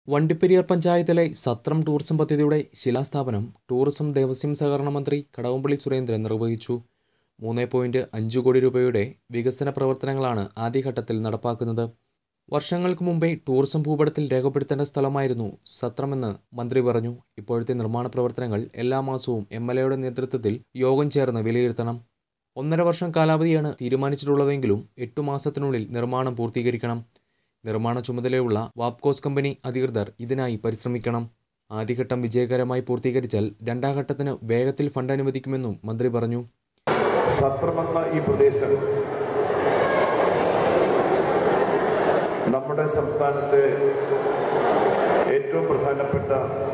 വണ്ടിപ്പെരിയാർ പഞ്ചായത്തിലെ സത്രം ടൂറിസം പദ്ധതിയുടെ ശിലാസ്ഥാപനം ടൂറിസം ദേവസ്വം സഹകരണ മന്ത്രി കടകംപള്ളി സുരേന്ദ്രൻ നിർവഹിച്ചു മൂന്ന് പോയിന്റ് അഞ്ച് കോടി രൂപയുടെ വികസന പ്രവർത്തനങ്ങളാണ് ആദ്യഘട്ടത്തിൽ നടപ്പാക്കുന്നത് വർഷങ്ങൾക്ക് മുമ്പേ ടൂറിസം ഭൂപടത്തിൽ രേഖപ്പെടുത്തേണ്ട സ്ഥലമായിരുന്നു സത്രമെന്ന് മന്ത്രി പറഞ്ഞു ഇപ്പോഴത്തെ നിർമ്മാണ പ്രവർത്തനങ്ങൾ എല്ലാ മാസവും എം എൽ എയുടെ നേതൃത്വത്തിൽ യോഗം ചേർന്ന് വിലയിരുത്തണം ഒന്നര വർഷം കാലാവധിയാണ് തീരുമാനിച്ചിട്ടുള്ളതെങ്കിലും എട്ടു മാസത്തിനുള്ളിൽ നിർമ്മാണം പൂർത്തീകരിക്കണം നിർമ്മാണ ചുമതലയുള്ള വാപ്കോസ് കമ്പനി അധികൃതർ ഇതിനായി പരിശ്രമിക്കണം ആദ്യഘട്ടം വിജയകരമായി പൂർത്തീകരിച്ചാൽ രണ്ടാം ഘട്ടത്തിന് വേഗത്തിൽ ഫണ്ട് അനുവദിക്കുമെന്നും മന്ത്രി പറഞ്ഞു സത്രമെന്ന ഈ പ്രദേശം നമ്മുടെ സംസ്ഥാനത്തെ ഏറ്റവും പ്രധാനപ്പെട്ട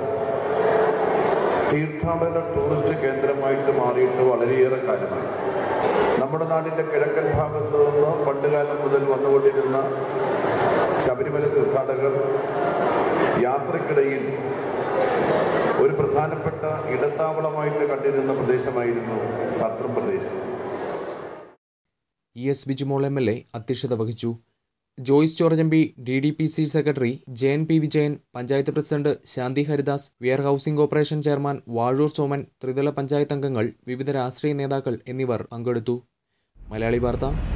തീർത്ഥാടന ടൂറിസ്റ്റ് കേന്ദ്രമായിട്ട് മാറിയിട്ട് വളരെയേറെ കാലമായി നമ്മുടെ നാടിൻ്റെ കിഴക്കൻ ഭാഗത്ത് നിന്ന് പണ്ടുകാലം മുതൽ വന്നുകൊണ്ടിരുന്ന ശബരിമല തീർത്ഥാടകർ യാത്രക്കിടയിൽ ഒരു പ്രധാനപ്പെട്ട ഇടത്താവളമായിട്ട് കണ്ടിരുന്ന പ്രദേശമായിരുന്നു സത്രം പ്രദേശം E S Bijumol M L A അധ്യക്ഷത വഹിച്ചു ജോയ്സ് ചോറജമ്പി D D P C secretary Jayan P Vijayan panchayat president Shanti Haridas വിയർ housing corporation chairman Vazhoor Soman ത്രിതല പഞ്ചായത്ത് അംഗങ്ങൾ വിവിധ രാഷ്ട്രീയ നേതാക്കൾ എന്നിവർ പങ്കെടുത്തു മലയാളി വാർത്ത